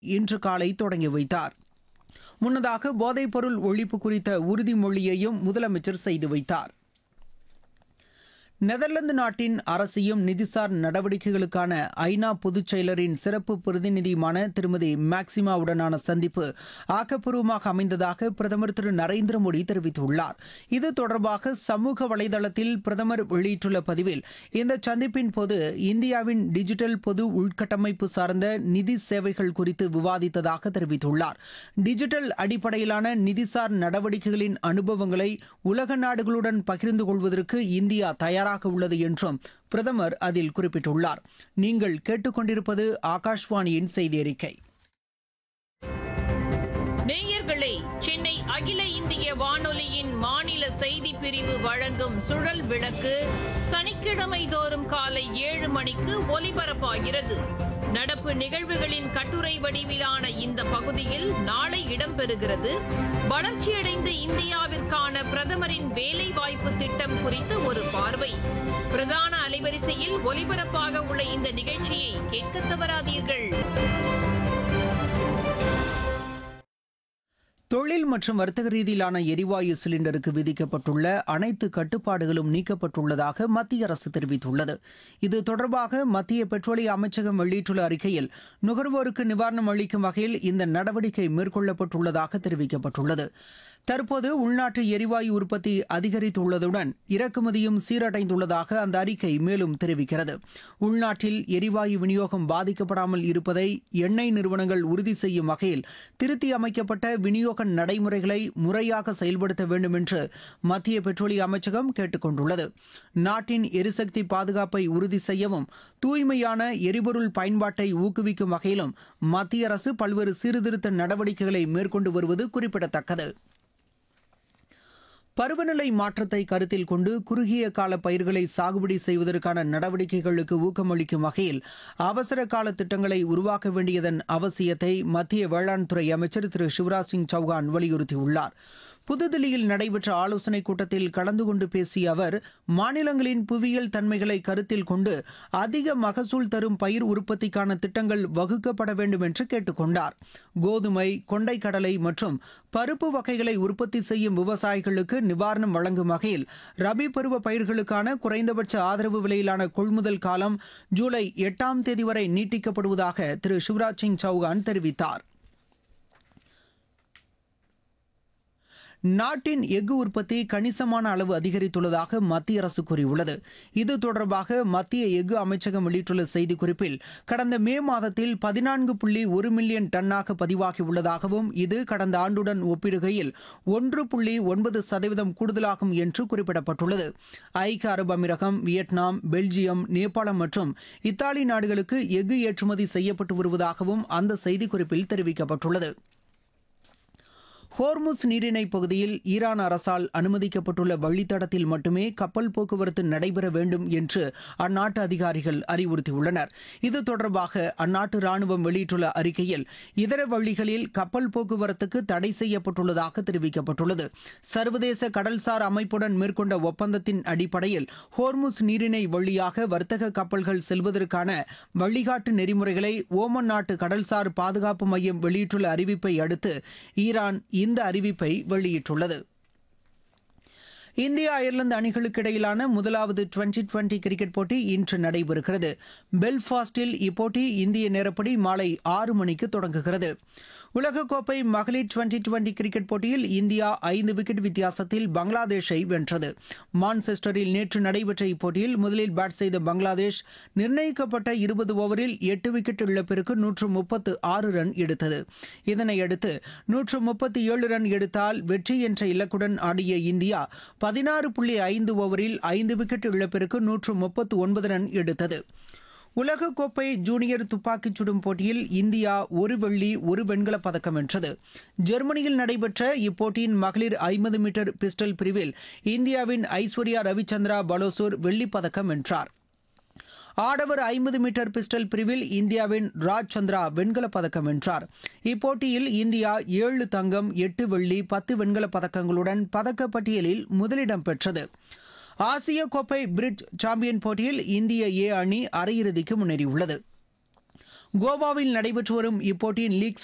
இன்று காலை தொடங்கி வைத்தார் முன்னதாக போதைப்பொருள் ஒழிப்பு குறித்த உறுதிமொழியையும் முதலமைச்சர் செய்து வைத்தார் நெதர்லாந்து நாட்டின் அரசியும் நிதிசார் நடவடிக்கைகளுக்கான ஐநா பொதுச் செயலரின் சிறப்பு பிரதிநிதியுமான திருமதி மேக்சிமாவுடனான சந்திப்பு ஆக்கப்பூர்வமாக அமைந்ததாக பிரதமர் திரு நரேந்திர மோடி தெரிவித்துள்ளார் இது தொடர்பாக சமூக வலைதளத்தில் பிரதமர் வெளியிட்டுள்ள பதிவில் இந்த சந்திப்பின் போது இந்தியாவின் டிஜிட்டல் பொது உள்கட்டமைப்பு சார்ந்த நிதி சேவைகள் குறித்து விவாதித்ததாக தெரிவித்துள்ளார் டிஜிட்டல் அடிப்படையிலான நிதிசார் நடவடிக்கைகளின் அனுபவங்களை உலக நாடுகளுடன் பகிர்ந்து கொள்வதற்கு இந்தியா தயாராக உள்ளது என்றும் பிரதமர் அதில் குறிப்பிட்டுள்ளார் நீங்கள் கேட்டுக்கொண்டிருப்பது ஆகாஷ்வாணியின் செய்தி அறிக்கை நேயர்களே சென்னை அகில இந்திய வானொலியின் மாநில செய்தி பிரிவு வழங்கும் சுழல் விளக்கு சனிக்கிழமை தோறும் காலை ஏழு மணிக்கு ஒலிபரப்பாகிறது நடப்பு நிகழ்வுகளின் கட்டுரை வடிவிலான இந்த பகுதியில் நாளை இடம்பெறுகிறது வளர்ச்சியடைந்த இந்தியாவிற்கான பிரதமரின் வேலை வாய்ப்பு திட்டம் குறித்து ஒரு பார்வை பிரதான அலைவரிசையில் ஒலிபரப்பாக உள்ள இந்த நிகழ்ச்சியை கேட்க தவறாதீர்கள் தொழில் மற்றும் வர்த்தக ரீதியிலான எரிவாயு சிலிண்டருக்கு விதிக்கப்பட்டுள்ள அனைத்து கட்டுப்பாடுகளும் நீக்கப்பட்டுள்ளதாக மத்திய அரசு தெரிவித்துள்ளது இது தொடர்பாக மத்திய பெட்ரோலிய அமைச்சகம் வெளியிட்டுள்ள அறிக்கையில் நுகர்வோருக்கு நிவாரணம் அளிக்கும் வகையில் இந்த நடவடிக்கை மேற்கொள்ளப்பட்டுள்ளதாக தெரிவிக்கப்பட்டுள்ளது தற்போது உள்நாட்டு எரிவாயு உற்பத்தி அதிகரித்துள்ளதுடன் இறக்குமதியும் சீரடைந்துள்ளதாக அந்த அறிக்கை மேலும் தெரிவிக்கிறது உள்நாட்டில் எரிவாயு விநியோகம் பாதிக்கப்படாமல் இருப்பதை எண்ணெய் நிறுவனங்கள் உறுதி செய்யும் வகையில் திருத்தி அமைக்கப்பட்ட விநியோக நடைமுறைகளை முறையாக செயல்படுத்த வேண்டும் என்று மத்திய பெட்ரோலிய அமைச்சகம் கேட்டுக் கொண்டுள்ளது நாட்டின் எரிசக்தி பாதுகாப்பை உறுதி செய்யவும் தூய்மையான எரிபொருள் பயன்பாட்டை ஊக்குவிக்கும் வகையிலும் மத்திய அரசு பல்வேறு சீர்திருத்த நடவடிக்கைகளை மேற்கொண்டு வருவது குறிப்பிடத்தக்கது பருவநிலை மாற்றத்தை கருத்தில் கொண்டு குறுகிய கால பயிர்களை சாகுபடி செய்வதற்கான நடவடிக்கைகளுக்கு ஊக்கமளிக்கும் வகையில் அவசர கால திட்டங்களை உருவாக்க வேண்டியதன் அவசியத்தை மத்திய வேளாண் துறை அமைச்சர் திரு சிவராஜ் சிங் சௌகான் வலியுறுத்தியுள்ளார் புதுதில்லியில் நடைபெற்ற ஆலோசனைக் கூட்டத்தில் கலந்து கொண்டு பேசிய அவர் மாநிலங்களின் புவியியல் தன்மைகளை கருத்தில் கொண்டு அதிக மகசூல் தரும் பயிர் உற்பத்திக்கான திட்டங்கள் வகுக்கப்பட வேண்டும் என்று கேட்டுக்கொண்டார் கோதுமை கொண்டைக்கடலை மற்றும் பருப்பு வகைகளை உற்பத்தி செய்யும் விவசாயிகளுக்கு நிவாரணம் வழங்கும் வகையில் ரபி பருவ பயிர்களுக்கான குறைந்தபட்ச ஆதரவு விலையிலான கொள்முதல் காலம் ஜூலை எட்டாம் தேதி வரை நீட்டிக்கப்படுவதாக திரு சிவராஜ் சிங் சௌகான் தெரிவித்தார் நாட்டின் எஃகு உற்பத்தி கணிசமான அளவு அதிகரித்துள்ளதாக மத்திய அரசு கூறியுள்ளது இது தொடர்பாக மத்திய எஃகு அமைச்சகம் வெளியிட்டுள்ள செய்திக்குறிப்பில் கடந்த மே மாதத்தில் பதினான்கு புள்ளி ஒரு மில்லியன் டன்னாக பதிவாகியுள்ளதாகவும் இது கடந்த ஆண்டுடன் ஒப்பிடுகையில் ஒன்று புள்ளி ஒன்பது சதவீதம் கூடுதலாகும் என்று குறிப்பிடப்பட்டுள்ளது ஐக்கிய அரபு அமீரகம் வியட்நாம் பெல்ஜியம் நேபாளம் மற்றும் இத்தாலி நாடுகளுக்கு எஃகு ஏற்றுமதி செய்யப்பட்டு வருவதாகவும் அந்த செய்திக்குறிப்பில் தெரிவிக்கப்பட்டுள்ளது ஹோர்முஸ் நீரிணை பகுதியில் ஈரான் அரசால் அனுமதிக்கப்பட்டுள்ள வழித்தடத்தில் மட்டுமே கப்பல் போக்குவரத்து நடைபெற வேண்டும் என்று அந்நாட்டு அதிகாரிகள் அறிவுறுத்தியுள்ளனர் இது தொடர்பாக அந்நாட்டு ராணுவம் வெளியிட்டுள்ள அறிக்கையில் இதர வழிகளில் கப்பல் போக்குவரத்துக்கு தடை செய்யப்பட்டுள்ளதாக தெரிவிக்கப்பட்டுள்ளது சர்வதேச கடல்சார் அமைப்புடன் மேற்கொண்ட ஒப்பந்தத்தின் அடிப்படையில் ஹோர்முஸ் நீரிணை வழியாக வர்த்தக கப்பல்கள் செல்வதற்கான வழிகாட்டு நெறிமுறைகளை ஓமன் நாட்டு கடல்சார் பாதுகாப்பு மையம் வெளியிட்டுள்ள அறிவிப்பை அடுத்து ஈரான் இந்த அறிவிப்பை வெளியிட்டுள்ளது இந்தியா அயர்லாந்து அணிகளுக்கு இடையிலான முதலாவது டுவெண்டி டுவெண்டி கிரிக்கெட் போட்டி இன்று நடைபெறுகிறது பெல்ஃபாஸ்டில் இப்போட்டி இந்திய நேரப்படி மாலை ஆறு மணிக்கு தொடங்குகிறது உலகக்கோப்பை மகளிர் டுவெண்டி டுவெண்டி கிரிக்கெட் போட்டியில் இந்தியா ஐந்து விக்கெட் வித்தியாசத்தில் பங்களாதேஷை வென்றது மான்செஸ்டரில் நேற்று நடைபெற்ற இப்போட்டியில் முதலில் பேட் செய்த பங்களாதேஷ் நிர்ணயிக்கப்பட்ட இருபது ஓவரில் எட்டு விக்கெட் இழப்பிற்கு நூற்று முப்பத்து ஆறு ரன் எடுத்தது இதனையடுத்து நூற்று முப்பத்தி ஏழு ரன் எடுத்தால் வெற்றி என்ற இலக்குடன் ஆடிய இந்தியா பதினாறு புள்ளி ஐந்து ஓவரில் ஐந்து விக்கெட் இழப்பிற்கு நூற்று முப்பத்து ஒன்பது ரன் எடுத்தது உலகக்கோப்பை ஜூனியர் துப்பாக்கிச் சுடும் போட்டியில் இந்தியா ஒரு வெள்ளி ஒரு வெண்கலப் பதக்கம் வென்றது ஜெர்மனியில் நடைபெற்ற இப்போட்டியின் மகளிர் ஐம்பது மீட்டர் பிஸ்டல் பிரிவில் இந்தியாவின் ஐஸ்வர்யா ரவிச்சந்திரா பலோசூர் வெள்ளிப் பதக்கம் வென்றார் ஆடவர் ஐம்பது மீட்டர் பிஸ்டல் பிரிவில் இந்தியாவின் ராஜ் சந்திரா வெண்கலப் பதக்கம் வென்றார் இப்போட்டியில் இந்தியா ஏழு தங்கம் எட்டு வெள்ளி பத்து வெண்கலப் பதக்கங்களுடன் பதக்கப்பட்டியலில் முதலிடம் பெற்றது ஆசிய கோப்பை பிரிட்ஜ் சாம்பியன் போட்டியில் இந்திய ஏ அணி அரையிறுதிக்கு முன்னேறியுள்ளது கோவாவில் நடைபெற்று வரும் இப்போட்டியின் லீக்